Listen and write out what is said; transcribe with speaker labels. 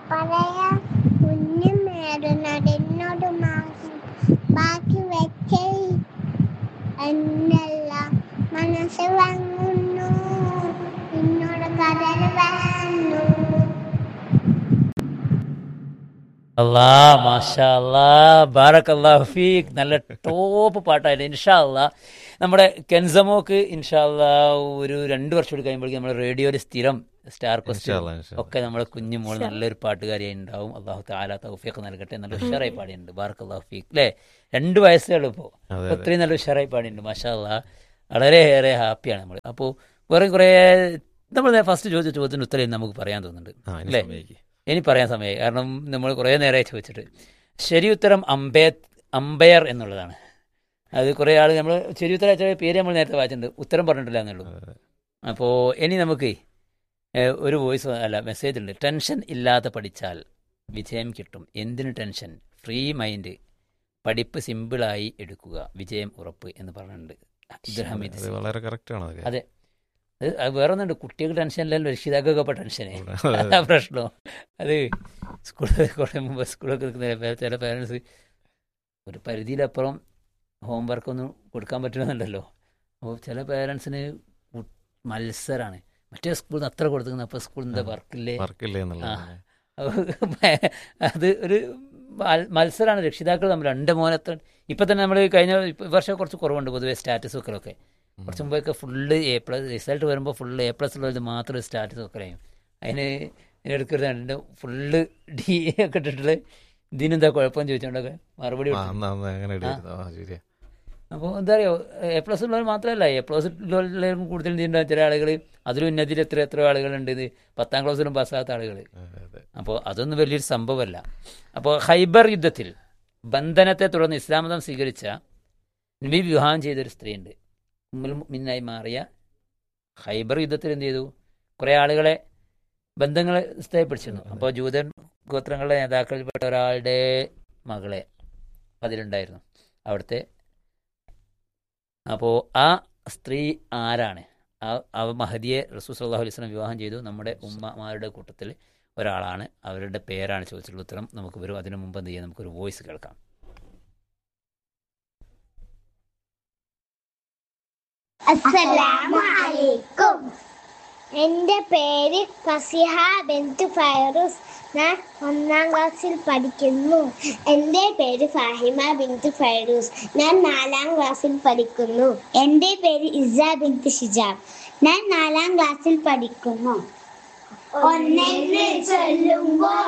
Speaker 1: പറയാൻ കുഞ്ഞു നേടുന്നത് എന്നോട് മാ- ബാക്കി വെച്ചേ എന്നല്ല മനസ്സ് വാങ്ങുന്നു എന്നോട് കടൽ വാങ്ങുന്നു
Speaker 2: അല്ലാ മാഷാ അല്ലാ ബാറക്കല്ലാ ഫീഖ് നല്ല ടോപ്പ് പാട്ടായിരുന്നു ഇൻഷാ അല്ലാ നമ്മുടെ കെൻസമോക്ക് ഇൻഷാ അല്ലാ ഒരു രണ്ട് വർഷം കൂടി കഴിയുമ്പോഴേക്കും നമ്മുടെ റേഡിയോയിൽ സ്ഥിരം സ്റ്റാർ ക്വസ്റ്റ്യൻ
Speaker 3: ഇൻഷാ അല്ലാ, ഇൻഷാ അല്ലാ.
Speaker 2: ഒക്കെ നമ്മുടെ കുഞ്ഞു മോൾ നല്ലൊരു പാട്ടുകാരിയായി ഉണ്ടാവും അള്ളാഹു താല തൗഫീഖ് നൽകട്ടെ നല്ല ഉഷാറായി പാടിയിട്ടുണ്ട് ബാറക്കല്ലാഹു ഫീഖ് അല്ലേ രണ്ട് വയസ്സേ ഉള്ളൂ ഇപ്പോൾ
Speaker 3: അതെ, അതെ.
Speaker 2: അത്രയും നല്ല ഉഷാറായി പാടിയിട്ടുണ്ട് മാഷാ അല്ലാ വളരെയേറെ ഹാപ്പിയാണ് നമ്മൾ അപ്പോൾ വേറെ കുറേ നമ്മൾ ഫസ്റ്റ് ചോദിച്ച ചോദ്യത്തിന് ഉത്തരം ഇന്ന് നമുക്ക് പറയാൻ തോന്നുന്നുണ്ട്
Speaker 3: ആ ഇനി
Speaker 2: അല്ലേ
Speaker 3: സമയക്ക്
Speaker 2: ഇനി പറയാൻ സമയമായി കാരണം നമ്മൾ കുറേ നേരമായി ചോദിച്ചിട്ട് ശരി ഉത്തരം അമ്പേ അമ്പയർ എന്നുള്ളതാണ് അത് കുറേ ആൾ നമ്മൾ ശരി ഉത്തരം അയച്ച പേര് നമ്മൾ നേരത്തെ വായിച്ചിട്ടുണ്ട് ഉത്തരം പറഞ്ഞിട്ടില്ല എന്നുള്ളൂ
Speaker 3: അതെ.
Speaker 2: അപ്പോൾ ഇനി നമുക്ക് ഏഹ്, ഒരു വോയിസ് അല്ല മെസ്സേജ് ഉണ്ട് ടെൻഷൻ ഇല്ലാതെ പഠിച്ചാൽ വിജയം കിട്ടും എന്തിന് ടെൻഷൻ ഫ്രീ മൈൻഡ് പഠിപ്പ് സിമ്പിളായി എടുക്കുക വിജയം ഉറപ്പ് എന്ന് പറഞ്ഞിട്ടുണ്ട് ഇത് ഹമീദ്
Speaker 3: അത്
Speaker 2: സിംഗ്.
Speaker 3: വളരെ കറക്റ്റ് ആണ് അതൊക്കെ.
Speaker 2: അതെ അത് അത് വേറെ ഒന്നുണ്ട് കുട്ടികൾക്ക് ടെൻഷൻ ഇല്ലല്ലോ രക്ഷിതാക്കൾക്ക് ഇപ്പോൾ ടെൻഷനേ
Speaker 3: അതെ.
Speaker 2: അതാ പ്രശ്നം അത് സ്കൂളിൽ കുറേ മുമ്പ് സ്കൂളൊക്കെ നിൽക്കുന്ന ചില പേരൻസ് ഒരു പരിധിയിലപ്പുറം ഹോംവർക്ക് ഒന്നും കൊടുക്കാൻ പറ്റണമെന്നുണ്ടല്ലോ അപ്പോൾ ചില പേരൻസിന് മത്സരമാണ് മറ്റേ സ്കൂളിൽ നിന്ന് അത്ര കൊടുത്തിരുന്നു അപ്പോൾ സ്കൂളിൽ നിന്ന് വർക്കില്ലേ
Speaker 3: വർക്കില്ലേ എന്നുള്ളത്
Speaker 2: ആ. അത് ഒരു മത്സരമാണ് രക്ഷിതാക്കൾ തമ്മിൽ രണ്ട് മോനത്ര ഇപ്പം തന്നെ നമ്മൾ കഴിഞ്ഞ ഇപ്പ- ഈ വർഷം കുറച്ച് കുറവുണ്ട് പൊതുവേ സ്റ്റാറ്റസ് വെക്കലൊക്കെ കുറച്ച് മുമ്പൊക്കെ ഫുള്ള് എ പ്ലസ് റിസൾട്ട് വരുമ്പോൾ ഫുള്ള് എ പ്ലസ് ഉള്ളത് മാത്രം സ്റ്റാറ്റസ് വെക്കലായും അതിന് എടുക്കരുത് രണ്ട് ഫുള്ള് ഡി ഒക്കെ ഇട്ടിട്ടുള്ള ഇതിനെന്താ കുഴപ്പം ചോദിച്ചോണ്ടൊക്കെ മറുപടി
Speaker 3: ആ, അന്ന് അന്ന് അങ്ങനെ ഇടായിരുന്നു ആ ശരിയാ
Speaker 2: അപ്പോൾ എന്താ പറയുക എ പ്ലസ് ഉള്ളവർ മാത്രമല്ല എ പ്ലസ് ഉള്ളവരും കൂടുതൽ എന്തുണ്ടാവും ചില ആളുകൾ അതിലും ഉന്നതിൽ എത്ര എത്ര ആളുകളുണ്ട് ഇത് പത്താം ക്ലാസ്സിലും പാസ്സാകാത്ത ആളുകൾ
Speaker 3: അതെ, അതെ.
Speaker 2: അപ്പോൾ അതൊന്നും വലിയൊരു സംഭവമല്ല അപ്പോൾ ഹൈബർ യുദ്ധത്തിൽ ബന്ധനത്തെ തുടർന്ന് ഇസ്ലാം മതം സ്വീകരിച്ച നബി വിവാഹം ചെയ്തൊരു സ്ത്രീയുണ്ട് ഉമ്മുൽ മിന്നായി മാറിയ ഹൈബർ യുദ്ധത്തിൽ എന്ത് ചെയ്തു കുറേ ആളുകളെ ബന്ധങ്ങളെ സ്ഥിരപ്പിടിച്ചിരുന്നു അപ്പോൾ ജൂതൻ ഗോത്രങ്ങളുടെ നേതാക്കളിൽപ്പെട്ട ഒരാളുടെ മകളെ അതിലുണ്ടായിരുന്നു അവിടുത്തെ അപ്പോൾ ആ സ്ത്രീ ആരാണ് ആ ആ മഹദിയെ റസൂൽ സല്ലല്ലാഹു അലൈഹി വസല്ലം വിവാഹം ചെയ്തു നമ്മുടെ ഉമ്മമാരുടെ കൂട്ടത്തിൽ ഒരാളാണ് അവരുടെ പേരാണ് ചോദിച്ചിട്ടുള്ള ഉത്തരം നമുക്ക് വരും അതിനു മുമ്പ് എന്ത് ചെയ്യാം നമുക്കൊരു വോയിസ് കേൾക്കാം
Speaker 1: അസ്സലാമു അലൈക്കും എൻ്റെ പേര് ഫസിഹ ബെൻറ്റ് ഫൈറൂസ് ഞാൻ ഒന്നാം ക്ലാസ്സിൽ പഠിക്കുന്നു എൻ്റെ പേര് ഫാഹിമ ബിന്ദു ഫൈറൂസ് ഞാൻ നാലാം ക്ലാസ്സിൽ പഠിക്കുന്നു എൻ്റെ പേര് ഇസ ബിന്ദു ഷിജാബ് ഞാൻ നാലാം ക്ലാസ്സിൽ പഠിക്കുന്നു ഒന്നെന്ന് ചൊല്ലുമ്പോൾ